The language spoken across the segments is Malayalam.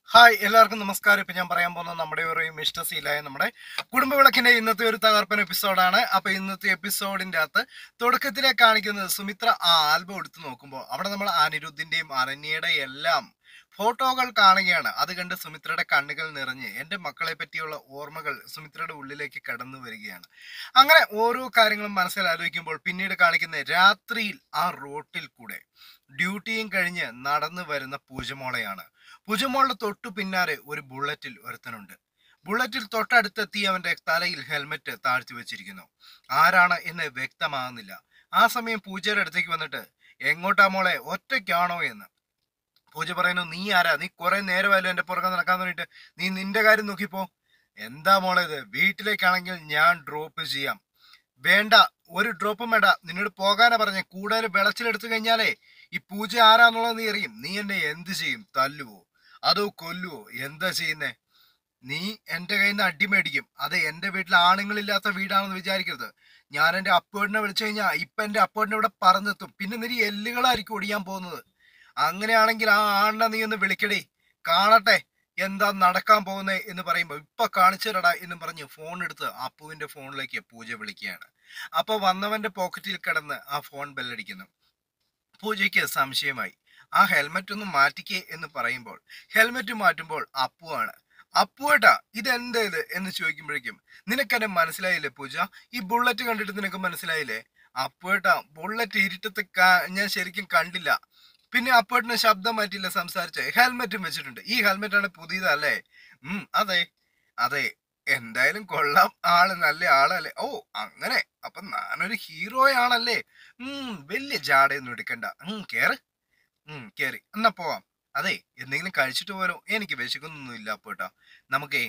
ഹായ് എല്ലാവർക്കും നമസ്കാരം ഇപ്പൊ ഞാൻ പറയാൻ പോകുന്നത് നമ്മുടെ ഒരു മിസ്റ്റർ സീലായ നമ്മുടെ കുടുംബ വിളക്കിന്റെ ഇന്നത്തെ ഒരു തകർപ്പൻ എപ്പിസോഡാണ് അപ്പൊ ഇന്നത്തെ എപ്പിസോഡിന്റെ അകത്ത് തുടക്കത്തിലെ കാണിക്കുന്നത് സുമിത്ര ആ ആൽബം എടുത്ത് നോക്കുമ്പോൾ അവിടെ നമ്മൾ അനിരുദ്ധിന്റെയും അരണ്യയുടെ എല്ലാം ഫോട്ടോകൾ കാണുകയാണ് അത് കണ്ട് സുമിത്രയുടെ കണ്ണുകൾ നിറഞ്ഞ് എൻ്റെ മക്കളെ പറ്റിയുള്ള ഓർമ്മകൾ സുമിത്രയുടെ ഉള്ളിലേക്ക് കടന്നു വരികയാണ് അങ്ങനെ ഓരോ കാര്യങ്ങളും മനസ്സിൽ ആലോചിക്കുമ്പോൾ പിന്നീട് കാണിക്കുന്ന രാത്രിയിൽ ആ റോട്ടിൽ കൂടെ ഡ്യൂട്ടിയും കഴിഞ്ഞ് നടന്നു വരുന്ന പൂജമോളയാണ് പൂജമോളുടെ തൊട്ടു പിന്നാലെ ഒരു ബുള്ളറ്റിൽ ഒരുത്തനുണ്ട് ബുള്ളറ്റിൽ തൊട്ടടുത്തെത്തി അവന്റെ തലയിൽ ഹെൽമെറ്റ് താഴ്ത്തി വെച്ചിരിക്കുന്നു ആരാണ് എന്ന് വ്യക്തമാകുന്നില്ല ആ സമയം പൂജയുടെ അടുത്തേക്ക് വന്നിട്ട് എങ്ങോട്ടാ മോളെ ഒറ്റയ്ക്കാണോ എന്ന് പൂജ പറയുന്നു നീ ആരാ നീ കുറെ നേരമായാലും എന്റെ പുറകെ നടക്കാൻ തുടങ്ങിയിട്ട് നീ നിന്റെ കാര്യം നോക്കിപ്പോ എന്താ മോളെ ഇത് വീട്ടിലേക്കാണെങ്കിൽ ഞാൻ ഡ്രോപ്പ് ചെയ്യാം വേണ്ട ഒരു ഡ്രോപ്പും വേണ്ട നിന്നോട് പോകാനാ പറഞ്ഞ കൂടുതൽ വിളച്ചിലെടുത്തു കഴിഞ്ഞാലേ ഈ പൂജ ആരാന്നുള്ളത് നീ അറിയും നീ എന്നെ എന്ത് ചെയ്യും തല്ലുവോ അതോ കൊല്ലുവോ എന്താ ചെയ്യുന്നേ നീ എന്റെ കയ്യിൽ നിന്ന് അടി മേടിക്കും അത് എന്റെ വീട്ടിൽ ആണുങ്ങളില്ലാത്ത വീടാണെന്ന് വിചാരിക്കരുത് ഞാൻ എന്റെ അപ്പേടിനെ വിളിച്ചു കഴിഞ്ഞാൽ ഇപ്പൊ എന്റെ അപ്പേടിനെ ഇവിടെ പറന്നെത്തും പിന്നെ നിരി എല്ലുകളായിരിക്കും ഒടിയാൻ പോകുന്നത് അങ്ങനെയാണെങ്കിൽ ആ ആണിനെ നീ ഒന്ന് വിളിക്കടേ കാണട്ടെ എന്താ നടക്കാൻ പോകുന്നേ എന്ന് പറയുമ്പോൾ ഇപ്പൊ കാണിച്ചുതരടാ എന്ന് പറഞ്ഞ് ഫോൺ എടുത്ത് അപ്പുവിന്റെ ഫോണിലേക്ക് പൂജ വിളിക്കുകയാണ് അപ്പൊ വന്നവന്റെ പോക്കറ്റിൽ കിടന്ന് ആ ഫോൺ ബെല്ലടിക്കുന്നു പൂജയ്ക്ക് സംശയമായി ആ ഹെൽമെറ്റ് ഒന്ന് മാറ്റിക്കേ എന്ന് പറയുമ്പോൾ ഹെൽമെറ്റ് മാറ്റുമ്പോൾ അപ്പുവാണ് അപ്പുവേട്ടാ ഇതെന്താ ഇത് എന്ന് ചോദിക്കുമ്പോഴേക്കും നിനക്കെന്നെ മനസ്സിലായില്ലേ പൂജ ഈ ബുള്ളറ്റ് കണ്ടിട്ട് നിനക്ക് മനസ്സിലായില്ലേ അപ്പുവേട്ടാ ബുള്ളറ്റ് ഇരുട്ടത്ത് കാ- ഞാൻ ശരിക്കും കണ്ടില്ല പിന്നെ അപ്പുവേട്ടന് ശബ്ദം മാറ്റില്ല സംസാരിച്ച് ഹെൽമെറ്റും വെച്ചിട്ടുണ്ട് ഈ ഹെൽമെറ്റ് ആണ് പുതിയതല്ലേ ഉം അതെ അതെ എന്തായാലും കൊള്ളാം ആള് നല്ല ആളല്ലേ ഓ അങ്ങനെ അപ്പൊ ഞാനൊരു ഹീറോയാണല്ലേ ഉം വലിയ ജാടയൊന്നും എടുക്കണ്ട ഉം കേറ് ഉം കേറി എന്നാ പോവാം അതെ എന്തെങ്കിലും കഴിച്ചിട്ട് പോലോ എനിക്ക് വിശക്കുന്നൊന്നും ഇല്ല അപ്പോട്ടാ നമുക്കേ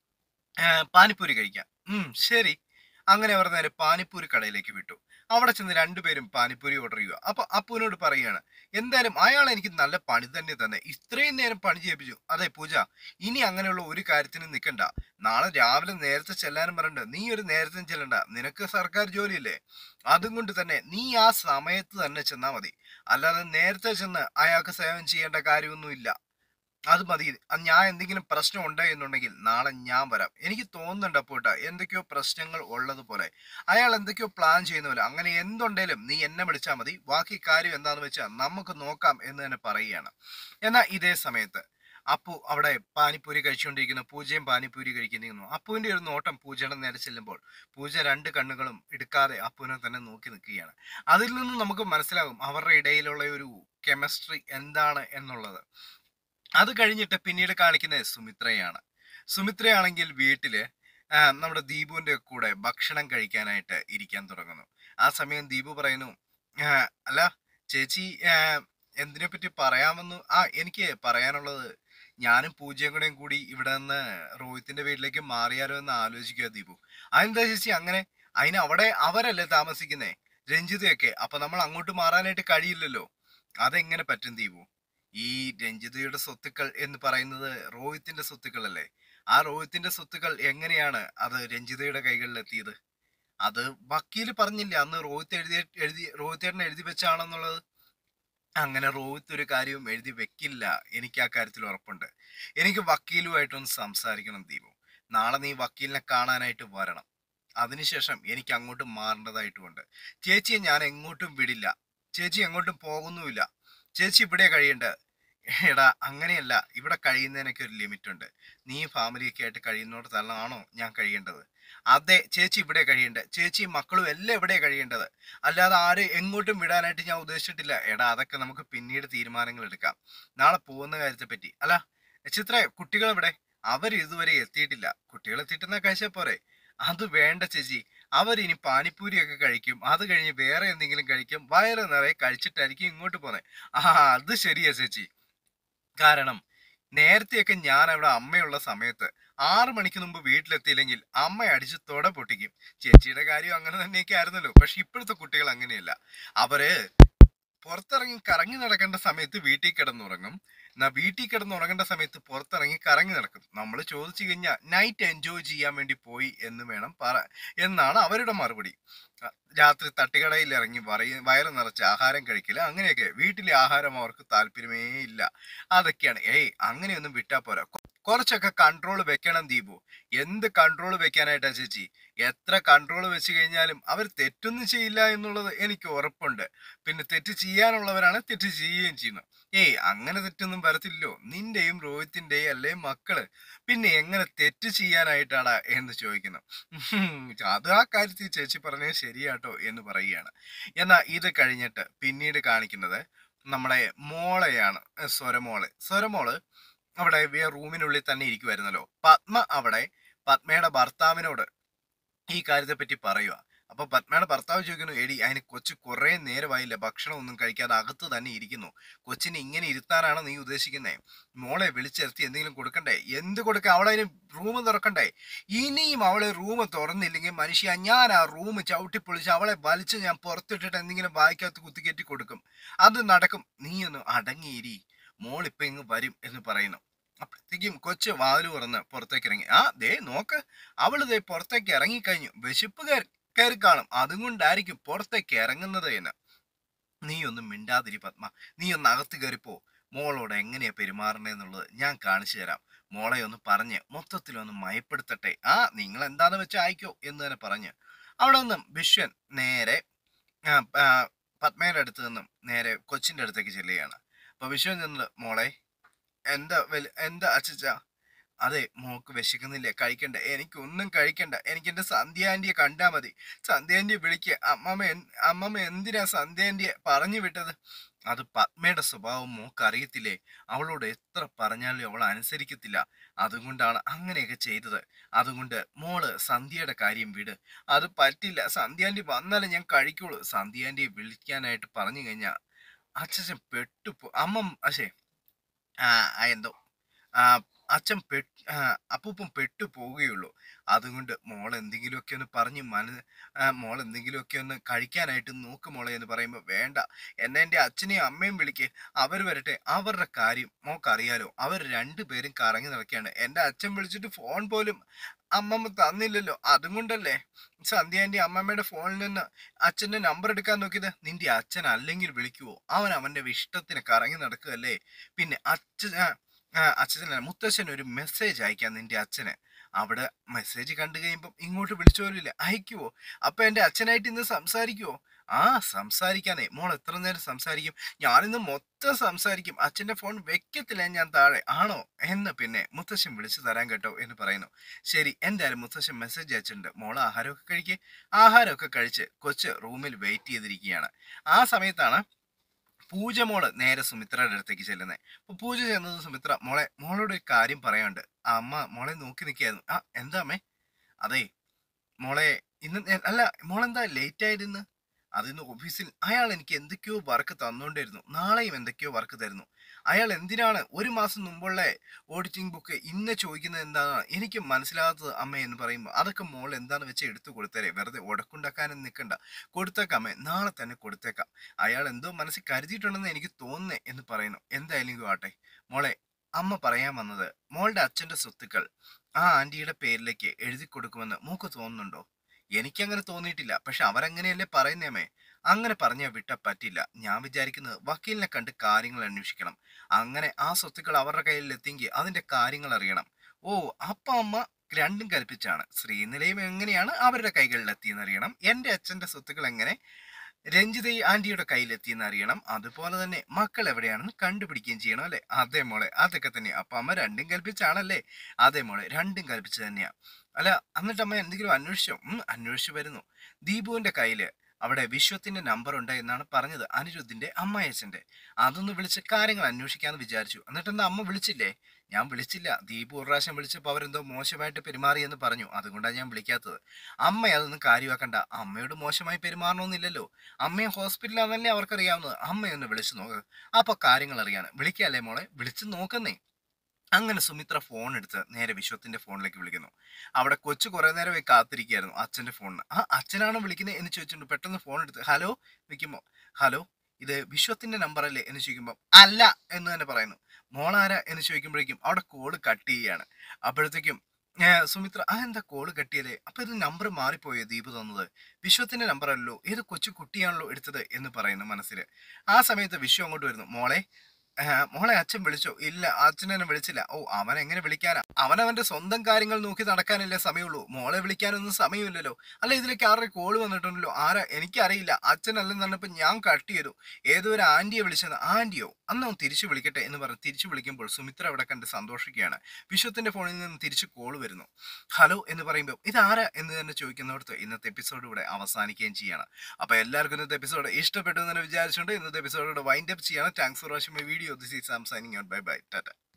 ആ, പാനിപ്പൂരി കഴിക്കാം ഉം ശരി അങ്ങനെ അവർ നേരെ പാനിപ്പൂരി കടയിലേക്ക് വിട്ടു അവിടെ ചെന്ന് രണ്ടുപേരും പാനിപ്പൂരി ഓർഡർ ചെയ്യുക അപ്പൊ അപ്പുവിനോട് പറയുകയാണ് എന്തായാലും അയാൾ എനിക്ക് നല്ല പണി തന്നെ തന്നെ ഇത്രയും നേരം പണി ചെയ്യിപ്പിച്ചു അതെ പൂജ ഇനി അങ്ങനെയുള്ള ഒരു കാര്യത്തിനും നിൽക്കണ്ട നാളെ രാവിലെ നേരത്തെ ചെല്ലാനും പറഞ്ഞിട്ട് നീ ഒരു നേരത്തെ ചെല്ലണ്ട നിനക്ക് സർക്കാർ ജോലിയല്ലേ അതും കൊണ്ട് തന്നെ നീ ആ സമയത്ത് തന്നെ ചെന്നാ മതി അല്ലാതെ നേരത്തെ ചെന്ന് അയാൾക്ക് സേവനം ചെയ്യേണ്ട കാര്യമൊന്നുമില്ല അത് മതി അത് ഞാൻ എന്തെങ്കിലും പ്രശ്നം ഉണ്ട് എന്നുണ്ടെങ്കിൽ നാളെ ഞാൻ വരാം എനിക്ക് തോന്നുന്നുണ്ട് അപ്പോട്ടാ എന്തൊക്കെയോ പ്രശ്നങ്ങൾ ഉള്ളതുപോലെ അയാൾ എന്തൊക്കെയോ പ്ലാൻ ചെയ്യുന്ന പോലെ അങ്ങനെ എന്തുണ്ടേലും നീ എന്നെ വിളിച്ചാൽ മതി ബാക്കി കാര്യം എന്താണെന്ന് വെച്ചാൽ നമുക്ക് നോക്കാം എന്ന് തന്നെ പറയുകയാണ് എന്നാൽ ഇതേ സമയത്ത് അപ്പു അവിടെ പാനിപ്പൂരി കഴിച്ചുകൊണ്ടിരിക്കുന്നു പൂജയും പാനിപ്പൂരി കഴിക്കുന്നു അപ്പുവിന്റെ ഒരു നോട്ടം പൂജയുടെ നേരെ ചെല്ലുമ്പോൾ പൂജ രണ്ട് കണ്ണുകളും എടുക്കാതെ അപ്പുവിനെ തന്നെ നോക്കി നിൽക്കുകയാണ് അതിൽ നിന്ന് നമുക്ക് മനസ്സിലാകും അവരുടെ ഇടയിലുള്ള ഒരു കെമിസ്ട്രി എന്താണ് എന്നുള്ളത് അത് കഴിഞ്ഞിട്ട് പിന്നീട് കാണിക്കുന്നത് സുമിത്രയാണ് സുമിത്രയാണെങ്കിൽ വീട്ടില് ആ, നമ്മുടെ ദീപുവിന്റെ കൂടെ ഭക്ഷണം കഴിക്കാനായിട്ട് ഇരിക്കാൻ തുടങ്ങുന്നു ആ സമയം ദീപു പറയുന്നു "ആ, അല്ല ചേച്ചി ആ, എന്തിനെ പറ്റി പറയാമെന്ന് ആ എനിക്ക് പറയാനുള്ളത് ഞാനും പൂജയും കൂടെയും കൂടി ഇവിടെ നിന്ന് റോഹിത്തിന്റെ വീട്ടിലേക്ക് മാറിയാലോ എന്ന് ആലോചിക്കുക ദീപു അതെന്താ ചേച്ചി അങ്ങനെ അതിന് അവിടെ അവരല്ലേ താമസിക്കുന്നേ രഞ്ജിതയൊക്കെ അപ്പൊ നമ്മൾ അങ്ങോട്ട് മാറാനായിട്ട് കഴിയില്ലല്ലോ അതെങ്ങനെ പറ്റും ദീപു ഈ രഞ്ജിതയുടെ സ്വത്തുക്കൾ എന്ന് പറയുന്നത് റോഹിത്തിന്റെ സ്വത്തുക്കളല്ലേ ആ റോഹിത്തിന്റെ സ്വത്തുക്കൾ എങ്ങനെയാണ് അത് രഞ്ജിതയുടെ കൈകളിൽ എത്തിയത് അത് വക്കീല് പറഞ്ഞില്ല അന്ന് റോഹിത്ത് എഴുതി എഴുതി റോഹിത്തേട്ടൻ എഴുതി വെച്ചാണെന്നുള്ളത് അങ്ങനെ റോഹിത്ത് ഒരു കാര്യവും എഴുതി വെക്കില്ല എനിക്ക് ആ കാര്യത്തിൽ ഉറപ്പുണ്ട് എനിക്ക് വക്കീലുമായിട്ടൊന്ന് സംസാരിക്കണം ദീപു നാളെ നീ വക്കീലിനെ കാണാനായിട്ട് വരണം അതിനുശേഷം എനിക്ക് അങ്ങോട്ട് മാറേണ്ടതായിട്ടുമുണ്ട് ചേച്ചിയെ ഞാൻ എങ്ങോട്ടും വിടില്ല ചേച്ചി എങ്ങോട്ടും പോകുന്നുമില്ല ചേച്ചി ഇവിടെ കഴിയേണ്ടത് എടാ അങ്ങനെയല്ല ഇവിടെ കഴിയുന്നതിനൊക്കെ ഒരു ലിമിറ്റ് ഉണ്ട് നീ ഫാമിലിയൊക്കെ ആയിട്ട് കഴിയുന്നിടത്തല്ലാണോ ഞാൻ കഴിയേണ്ടത് അതെ ചേച്ചി ഇവിടെ കഴിയേണ്ടത് ചേച്ചി മക്കളും എല്ലാം ഇവിടെ കഴിയേണ്ടത് അല്ലാതെ ആരും എങ്ങോട്ടും വിടാനായിട്ട് ഞാൻ ഉദ്ദേശിച്ചിട്ടില്ല എടാ അതൊക്കെ നമുക്ക് പിന്നീട് തീരുമാനങ്ങൾ എടുക്കാം നാളെ പോകുന്ന കാര്യത്തെ പറ്റി അല്ല ചിത്ര കുട്ടികൾ എവിടെ അവർ ഇതുവരെ എത്തിയിട്ടില്ല കുട്ടികൾ എത്തിയിട്ടെന്നാ കഴിച്ചാൽ പോരെ അത് വേണ്ട ചേച്ചി അവരിനി പാനിപ്പൂരിയൊക്കെ കഴിക്കും അത് കഴിഞ്ഞ് വേറെ എന്തെങ്കിലും കഴിക്കും വയറ് നിറയെ കഴിച്ചിട്ടായിരിക്കും ഇങ്ങോട്ട് പോന്നെ ആ അത് ശരിയാ ചേച്ചി കാരണം നേരത്തെയൊക്കെ ഞാൻ അവിടെ അമ്മയുള്ള സമയത്ത് ആറു മണിക്ക് മുമ്പ് വീട്ടിലെത്തിയില്ലെങ്കിൽ അമ്മ അടിച്ച് തൊട പൊട്ടിക്കും ചേച്ചിയുടെ കാര്യം അങ്ങനെ തന്നെയൊക്കെ ആയിരുന്നല്ലോ പക്ഷെ ഇപ്പോഴത്തെ കുട്ടികൾ അങ്ങനെയല്ല അവര് പുറത്തിറങ്ങി കറങ്ങി നടക്കേണ്ട സമയത്ത് വീട്ടിൽ കിടന്നുറങ്ങും എന്നാ വീട്ടിൽ കിടന്നുറങ്ങേണ്ട സമയത്ത് പുറത്തിറങ്ങി കറങ്ങി നടക്കും നമ്മൾ ചോദിച്ചു കഴിഞ്ഞാൽ നൈറ്റ് എൻജോയ് ചെയ്യാൻ വേണ്ടി പോയി എന്ന് വേണം പറ എന്നാണ് അവരുടെ മറുപടി അഹ് രാത്രി തട്ടുകടയിൽ ഇറങ്ങി പറയ വയറ് നിറച്ച് ആഹാരം കഴിക്കില്ല അങ്ങനെയൊക്കെ വീട്ടിലെ ആഹാരം അവർക്ക് താല്പര്യമേ ഇല്ല അതൊക്കെയാണ് ഏയ് അങ്ങനെയൊന്നും വിട്ടാ പോരാ കൊ- കുറച്ചൊക്കെ കൺട്രോൾ വെക്കണം ദീപു എന്ത് കൺട്രോൾ വെക്കാനായിട്ടാ ചേച്ചി എത്ര കൺട്രോൾ വെച്ച് കഴിഞ്ഞാലും അവർ തെറ്റൊന്നും ചെയ്യില്ല എന്നുള്ളത് എനിക്ക് ഉറപ്പുണ്ട് പിന്നെ തെറ്റ് ചെയ്യാനുള്ളവരാണ് തെറ്റ് ചെയ്യുകയും ചെയ്യുന്നത് ഏയ് അങ്ങനെ തെറ്റൊന്നും വരത്തില്ലല്ലോ നിന്റെയും രോഹിത്തിന്റെയും അല്ലേ മക്കള് പിന്നെ എങ്ങനെ തെറ്റ് ചെയ്യാനായിട്ടാടാ എന്ന് ചോദിക്കുന്നു ഉഹും, അത് ആ കാര്യത്തിൽ ചേച്ചി പറഞ്ഞത് ശരിയാട്ടോ എന്ന് പറയുകയാണ് എന്നാൽ ഇത് കഴിഞ്ഞിട്ട് പിന്നീട് കാണിക്കുന്നത് നമ്മളെ മോളെയാണ് ഏ, സ്വരമോള് സ്വരമോള് അവിടെ വേ- റൂമിനുള്ളിൽ തന്നെ ഇരിക്കുമായിരുന്നല്ലോ പത്മ അവിടെ പത്മയുടെ ഭർത്താവിനോട് ഈ കാര്യത്തെ പറ്റി പറയുക അപ്പൊ പത്മയുടെ ഭർത്താവ് ചോദിക്കുന്നു എടി അതിന് കൊച്ചു കുറെ നേരമായില്ല ഭക്ഷണം ഒന്നും കഴിക്കാതെ അകത്ത് തന്നെ ഇരിക്കുന്നു കൊച്ചിനെ ഇങ്ങനെ ഇരുത്താനാണ് നീ ഉദ്ദേശിക്കുന്നേ മോളെ വിളിച്ചിരുത്തി എന്തെങ്കിലും കൊടുക്കണ്ടേ എന്ത് കൊടുക്കാം അവളെ റൂം തുറക്കണ്ടേ ഇനിയും അവളെ റൂം തുറന്നില്ലെങ്കിൽ മനുഷ്യ ഞാൻ ആ റൂം ചവിട്ടിപ്പൊളിച്ച് അവളെ വലിച്ച് ഞാൻ പുറത്തിട്ടിട്ട് എന്തെങ്കിലും വായിക്കകത്ത് കുത്തിക്കയറ്റി കൊടുക്കും അത് നടക്കും നീ ഒന്ന് അടങ്ങിയിരി മോൾ ഇപ്പൊ ഇങ്ങ് വരും എന്ന് പറയുന്നു അപ്പോഴത്തേക്കും കൊച്ച് വാതില് തുറന്ന് പുറത്തേക്ക് ഇറങ്ങി ആ ദേ നോക്ക് അവള് ദേ പുറത്തേക്ക് ഇറങ്ങിക്കഴിഞ്ഞു വിശപ്പ് കയറി കയറി കാണും അതും കൊണ്ടായിരിക്കും പുറത്തേക്ക് ഇറങ്ങുന്നത് എന്ന് നീ ഒന്നും മിണ്ടാതിരി പത്മ നീ ഒന്ന് അകത്ത് കയറിപ്പോ മോളോട് എങ്ങനെയാ പെരുമാറണേന്നുള്ളത് ഞാൻ കാണിച്ചു തരാം മോളെ ഒന്ന് പറഞ്ഞ് മൊത്തത്തിലൊന്ന് മയപ്പെടുത്തട്ടെ ആ നിങ്ങൾ എന്താന്ന് വെച്ചാൽ അയക്കോ എന്ന് തന്നെ പറഞ്ഞ് അവിടെ നിന്നും വിശ്വൻ നേരെ ആ, ആ, പത്മയുടെ അടുത്ത് നിന്നും നേരെ കൊച്ചിന്റെ അടുത്തേക്ക് ചെല്ലുകയാണ് അപ്പൊ വിശ്വൻ ചെന്നത് മോളെ എന്താ വലു എന്താ അച്ഛച്ച അതെ മോക്ക് വിശക്കുന്നില്ലേ കഴിക്കണ്ട എനിക്കൊന്നും കഴിക്കണ്ട എനിക്ക് എന്റെ സന്ധ്യ ആന്റിയെ കണ്ടാ മതി സന്ധ്യ ആന്റിയെ വിളിക്കുക അമ്മമ്മ എൻ- അമ്മമ്മ എന്തിനാ സന്ധ്യ ആന്റിയെ പറഞ്ഞു വിട്ടത് അത് പത്മയുടെ സ്വഭാവം മോക്ക് അറിയത്തില്ലേ അവളോട് എത്ര പറഞ്ഞാലും അവൾ അനുസരിക്കത്തില്ല അതുകൊണ്ടാണ് അങ്ങനെയൊക്കെ ചെയ്തത് അതുകൊണ്ട് മോള് സന്ധ്യയുടെ കാര്യം വിട് അത് പറ്റില്ല സന്ധ്യ ആന്റി വന്നാലേ ഞാൻ കഴിക്കുള്ളൂ സന്ധ്യ ആന്റിയെ വിളിക്കാനായിട്ട് പറഞ്ഞു കഴിഞ്ഞാ അച്ഛൻ പെട്ടുപോ അമ്മ അശേ ആ ആ, എന്തോ ആ അച്ഛൻ പെട്ട് ആ, അപ്പൂപ്പൻ പെട്ടു പോവുകയുള്ളൂ അതുകൊണ്ട് മോൾ എന്തെങ്കിലുമൊക്കെ ഒന്ന് പറഞ്ഞ് മന ആ, മോൾ എന്തെങ്കിലുമൊക്കെ ഒന്ന് കഴിക്കാനായിട്ട് നോക്ക് മോളെ എന്ന് പറയുമ്പോൾ വേണ്ട എന്നെ എൻ്റെ അച്ഛനെയും അമ്മയും വിളിക്ക് അവർ വരട്ടെ അവരുടെ കാര്യം മോക്കറിയാലോ അവർ രണ്ടുപേരും കറങ്ങി നടക്കുകയാണ് എൻ്റെ അച്ഛൻ വിളിച്ചിട്ട് ഫോൺ പോലും അമ്മമ്മ തന്നില്ലല്ലോ അതും കൊണ്ടല്ലേ സന്ധ്യാൻ്റെ അമ്മമ്മയുടെ ഫോണിൽ നിന്ന് അച്ഛൻ്റെ നമ്പർ എടുക്കാൻ നോക്കിയത് നിന്റെ അച്ഛൻ അല്ലെങ്കിൽ വിളിക്കുവോ അവൻ അവൻ്റെ ഇഷ്ടത്തിന് കറങ്ങി നടക്കുകയല്ലേ പിന്നെ അച്ഛൻ അച്ഛൻ മുത്തച്ഛൻ ഒരു മെസ്സേജ് അയക്കാം നിന്റെ അച്ഛന് അവിടെ മെസ്സേജ് കണ്ടു കഴിയുമ്പം ഇങ്ങോട്ട് വിളിച്ചു പോലില്ല അയക്കുവോ അപ്പൊ എന്റെ അച്ഛനായിട്ട് ഇന്ന് സംസാരിക്കുവോ ആ സംസാരിക്കാനേ മോൾ എത്ര നേരം സംസാരിക്കും ഞാനിന്ന് മൊത്തം സംസാരിക്കും അച്ഛന്റെ ഫോൺ വെക്കത്തില്ല ഞാൻ താഴെ ആണോ എന്ന് പിന്നെ മുത്തശ്ശൻ വിളിച്ചു തരാൻ കേട്ടോ എന്ന് പറയുന്നു ശരി എന്തായാലും മുത്തശ്ശൻ മെസ്സേജ് അയച്ചിട്ടുണ്ട് മോൾ ആഹാരമൊക്കെ കഴിക്ക് ആഹാരമൊക്കെ കഴിച്ച് കൊച്ച് റൂമിൽ വെയിറ്റ് ചെയ്തിരിക്കുകയാണ് ആ സമയത്താണ് പൂജ മോള് നേരെ സുമിത്രയുടെ അടുത്തേക്ക് ചെല്ലുന്നത് അപ്പൊ പൂജ ചെന്നത് സുമിത്ര മോളെ മോളോട് ഒരു കാര്യം പറയാനുണ്ട് ആ അമ്മ മോളെ നോക്കി നിൽക്കായിരുന്നു ആ എന്താ അമ്മേ അതെ മോളെ ഇന്ന് ഞാൻ- അല്ല മോളെന്താ ലേറ്റ് ആയിരുന്നു അതിന്ന് ഓഫീസിൽ അയാൾ എനിക്ക് എന്തൊക്കെയോ വർക്ക് തന്നുകൊണ്ടിരുന്നു നാളെയും എന്തൊക്കെയോ വർക്ക് തരുന്നു അയാൾ എന്തിനാണ് ഒരു മാസം മുമ്പുള്ള ഓഡിറ്റിംഗ് ബുക്ക് ഇന്ന് ചോദിക്കുന്നത് എന്താണ് എനിക്ക് മനസ്സിലാകാത്തത് അമ്മ എന്ന് പറയുമ്പോൾ അതൊക്കെ മോൾ എന്താന്ന് വെച്ച് എടുത്തു കൊടുത്തേരെ വെറുതെ ഉടക്കുണ്ടാക്കാനും നിൽക്കണ്ട കൊടുത്തേക്കാം അമ്മേ നാളെ തന്നെ കൊടുത്തേക്കാം അയാൾ എന്തോ മനസ്സിൽ കരുതിയിട്ടുണ്ടെന്ന് എനിക്ക് തോന്നുന്നേ എന്ന് പറയുന്നു എന്തായാലും ആട്ടെ മോളെ അമ്മ പറയാൻ വന്നത് മോളുടെ അച്ഛന്റെ സ്വത്തുക്കൾ ആ ആന്റിയുടെ പേരിലേക്ക് എഴുതി കൊടുക്കുമെന്ന് മോക്ക് തോന്നുന്നുണ്ടോ എനിക്കങ്ങനെ തോന്നിയിട്ടില്ല പക്ഷെ അവരങ്ങനെയല്ലേ പറയുന്നേമേ അങ്ങനെ പറഞ്ഞാൽ വിട്ട പറ്റില്ല ഞാൻ വിചാരിക്കുന്നത് വക്കീലിനെ കണ്ട് കാര്യങ്ങൾ അന്വേഷിക്കണം അങ്ങനെ ആ സ്വത്തുക്കൾ അവരുടെ കയ്യിൽ എത്തിയെങ്കിൽ അതിന്റെ കാര്യങ്ങൾ അറിയണം ഓ അപ്പ അമ്മ രണ്ടും കൽപ്പിച്ചാണ് ശ്രീനിലയം എങ്ങനെയാണ് അവരുടെ കൈകളിൽ എത്തിയെന്ന് അറിയണം എന്റെ അച്ഛന്റെ സ്വത്തുക്കൾ എങ്ങനെ രഞ്ജിത ആന്റിയുടെ കയ്യിലെത്തിയെന്ന് അറിയണം അതുപോലെ തന്നെ മക്കൾ എവിടെയാണെന്ന് കണ്ടുപിടിക്കുകയും ചെയ്യണം അല്ലെ അതെ മോളെ അതൊക്കെ തന്നെ അപ്പൊ അമ്മ രണ്ടും കൽപ്പിച്ചാണല്ലേ അതെ മോളെ രണ്ടും കൽപ്പിച്ച് തന്നെയാ അല്ല എന്നിട്ട് അമ്മ എന്തെങ്കിലും അന്വേഷിച്ചോ ഉം അന്വേഷിച്ചു വരുന്നു ദീപുവിന്റെ കയ്യില് അവിടെ വിശ്വത്തിന്റെ നമ്പർ ഉണ്ട് എന്നാണ് പറഞ്ഞത് അനിരുദ്ധിന്റെ അമ്മായച്ചന്റെ അതൊന്ന് വിളിച്ച് കാര്യങ്ങൾ അന്വേഷിക്കാന്ന് വിചാരിച്ചു എന്നിട്ട് എന്താ അമ്മ വിളിച്ചില്ലേ ഞാൻ വിളിച്ചില്ല ദീപു ഒരു പ്രാവശ്യം വിളിച്ചപ്പോൾ അവരെന്തോ മോശമായിട്ട് പെരുമാറിയെന്ന് പറഞ്ഞു അതുകൊണ്ടാണ് ഞാൻ വിളിക്കാത്തത് അമ്മ അതൊന്നും കാര്യമാക്കണ്ട അമ്മയോട് മോശമായി പെരുമാറണമെന്നില്ലല്ലോ അമ്മയെ ഹോസ്പിറ്റലാണെന്നല്ലേ അവർക്കറിയാവുന്നത് അമ്മയൊന്ന് വിളിച്ചു നോക്ക് അപ്പൊ കാര്യങ്ങൾ അറിയാണ് വിളിക്കല്ലേ മോളെ വിളിച്ചു നോക്കുന്നേ അങ്ങനെ സുമിത്ര ഫോൺ എടുത്ത് നേരെ വിശ്വത്തിന്റെ ഫോണിലേക്ക് വിളിക്കുന്നു അവിടെ കൊച്ചു കുറെ നേരമായി കാത്തിരിക്കുകയായിരുന്നു അച്ഛന്റെ ഫോണിന് ആ അച്ഛനാണ് വിളിക്കുന്നത് എന്ന് ചോദിച്ചിട്ടുണ്ട് പെട്ടെന്ന് ഫോൺ എടുത്ത് ഹലോ വിളിക്കുമ്പോ ഹലോ ഇത് വിശ്വത്തിന്റെ നമ്പർ അല്ലേ എന്ന് ചോദിക്കുമ്പോൾ അല്ല എന്ന് തന്നെ പറയുന്നു മോളാര എന്ന് ചോദിക്കുമ്പോഴേക്കും അവിടെ കോള് കട്ട് ചെയ്യുകയാണ് അപ്പോഴത്തേക്കും ഏ, സുമിത്ര ആ എന്താ കോള് കട്ടിയതേ അപ്പൊ ഇത് നമ്പർ മാറിപ്പോയോ ദീപ് തന്നത് വിശ്വത്തിന്റെ നമ്പർ അല്ലല്ലോ ഏത് കൊച്ചു കുട്ടിയാണല്ലോ എടുത്തത് എന്ന് പറയുന്നു മനസ്സിൽ ആ സമയത്ത് വിശ്വം അങ്ങോട്ട് വരുന്നു മോളെ ആ, മോളെ അച്ഛൻ വിളിച്ചോ ഇല്ല അച്ഛൻ എന്നെ വിളിച്ചില്ല ഓ അവൻ എങ്ങനെ വിളിക്കാനാ അവൻ അവന്റെ സ്വന്തം കാര്യങ്ങൾ നോക്കി നടക്കാനല്ലേ സമയമുള്ളൂ മോളെ വിളിക്കാനൊന്നും സമയമില്ലല്ലോ അല്ല ഇതിലേക്ക് ആരുടെ കോള് വന്നിട്ടുണ്ടല്ലോ ആരാ എനിക്കറിയില്ല അച്ഛനല്ലെന്ന് പറഞ്ഞപ്പോൾ ഞാൻ കട്ട് ചെയ്തു ഏതോ ഒരു ആന്റിയെ വിളിച്ചത് ആന്റിയോ അന്ന് അവൻ തിരിച്ചു വിളിക്കട്ടെ എന്ന് പറഞ്ഞ് തിരിച്ചു വിളിക്കുമ്പോൾ സുമിത്ര അവിടെ കണ്ട് സന്തോഷിക്കുകയാണ് വിശ്വത്തിന്റെ ഫോണിൽ നിന്ന് തിരിച്ച് കോള് വരുന്നു ഹലോ എന്ന് പറയുമ്പോൾ ഇതാരാ എന്ന് തന്നെ ചോദിക്കുന്നിടത്ത് ഇന്നത്തെ എപ്പിസോഡ് ഇവിടെ അവസാനിക്കുകയും ചെയ്യാണ് അപ്പോൾ എല്ലാവർക്കും ഇന്നത്തെ എപ്പിസോഡ് ഇഷ്ടപ്പെട്ടു എന്ന് തന്നെ വിചാരിച്ചുകൊണ്ട് ഇന്നത്തെ എപ്പിസോഡ് വൈൻഡ് അപ്പ് ചെയ്യാണ് thanks for watching my video this is Sam signing out bye bye Tata